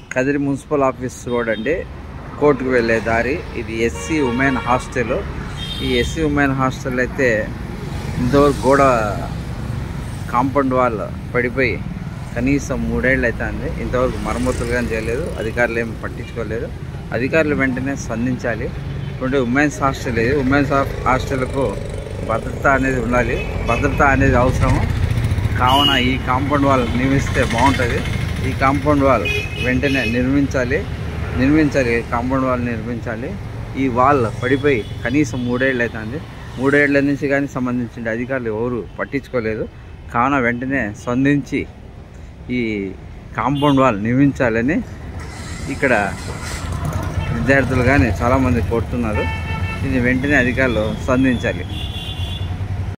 Kadiri municipal office road అండి కోర్టుకు వెళ్ళే దారి ఇది ఎస్సీ ఉమెన్ హాస్టల్ ఈ ఎస్సీ ఉమెన్ హాస్టల్ అయితే ఇంతవరకు గోడ కాంపౌండ్ వాల్ పడిపోయి కనీసం మూడేళ్ళు అవుతుంది ఇంతవరకు మరమ్మతులు కానీ చేయలేదు అధికారులు ఏం పట్టించుకోలేదు అధికారులు వెంటనే స్పందించాలి ఇప్పుడు ఉమెన్స్ హాస్టల్ ఇది ఉమెన్స్ హాస్టల్కు భద్రత అనేది ఉండాలి భద్రత అనేది అవసరం కావున ఈ కాంపౌండ్ వాల్ నిర్మిస్తే బాగుంటుంది ఈ కాంపౌండ్ వాల్ వెంటనే నిర్మించాలి నిర్మించాలి కాంపౌండ్ వాల్ నిర్మించాలి ఈ వాల్ పడిపోయి కనీసం మూడేళ్ళు అవుతుంది మూడేళ్ల నుంచి కానీ సంబంధించిన అధికారులు ఎవరు పట్టించుకోలేదు కావున వెంటనే స్పందించి ఈ కాంపౌండ్ వాల్ నిర్మించాలని ఇక్కడ విద్యార్థులు కానీ చాలామంది కోరుతున్నారు ఇది వెంటనే అధికారులు స్పందించాలి